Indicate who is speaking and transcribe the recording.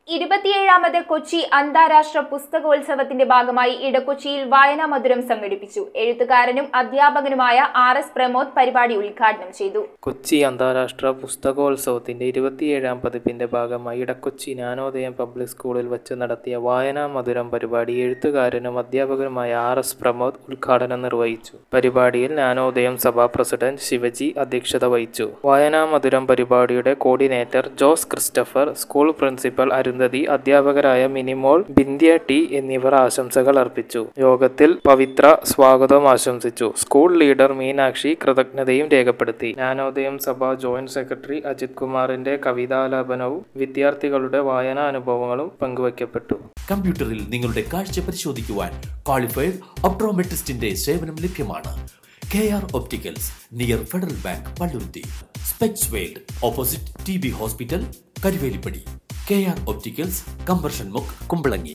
Speaker 1: ഇരുപത്തിയേഴാമത് കൊച്ചി അന്താരാഷ്ട്ര പുസ്തകോത്സവത്തിന്റെ ഭാഗമായി ഇടക്കൊച്ചിയിൽ വായനാ മധുരം സംഘടിപ്പിച്ചു എഴുത്തുകാരനും അധ്യാപകനുമായ ആർ എസ് പ്രമോദ് പരിപാടി ഉദ്ഘാടനം ചെയ്തു
Speaker 2: കൊച്ചി അന്താരാഷ്ട്ര പുസ്തകോത്സവത്തിന്റെ ഇരുപത്തിയേഴാം പതിപ്പിന്റെ ഭാഗമായി ഇടക്കൊച്ചി ജ്ഞാനോദയം പബ്ലിക് സ്കൂളിൽ വച്ച് നടത്തിയ വായനാ മധുരം പരിപാടി എഴുത്തുകാരനും അധ്യാപകനുമായ ആർ എസ് പ്രമോദ് ഉദ്ഘാടനം നിർവഹിച്ചു പരിപാടിയിൽ ജ്ഞാനോദയം സഭാ പ്രസിഡന്റ് ശിവജി അധ്യക്ഷത വഹിച്ചു വായനാ മധുരം പരിപാടിയുടെ coordinator Jose Christopher school principal Arundhati അധ്യാപകരായ മിനിമോൾ ബിന്ധ്യ ടി എന്നിവർ ആശംസകൾ അർപ്പിച്ചു യോഗത്തിൽ പവിത്ര സ്വാഗതം ആശംസിച്ചു സ്കൂൾ ലീഡർ മീനാക്ഷി കൃതജ്ഞതയും രേഖപ്പെടുത്തി ജ്ഞാനോദയം സഭ ജോയിന്റ് സെക്രട്ടറി അജിത് കുമാറിന്റെ കവിതാലാപനവും വിദ്യാർത്ഥികളുടെ വായനാ അനുഭവങ്ങളും പങ്കുവയ്ക്കപ്പെട്ടു
Speaker 3: കമ്പ്യൂട്ടറിൽ നിങ്ങളുടെ കാഴ്ച പരിശോധിക്കുവാൻ ക്വാളിഫൈഡ് ഒപ്ട്രോമെട്രിസ്റ്റിന്റെ സേവനം ലഭ്യമാണ് K R opticals near Federal Bank Palluruthy specs world opposite T B hospital Karuvelippady K R opticals കമ്പർഷൻ മുക്ക് കുമ്പളങ്ങി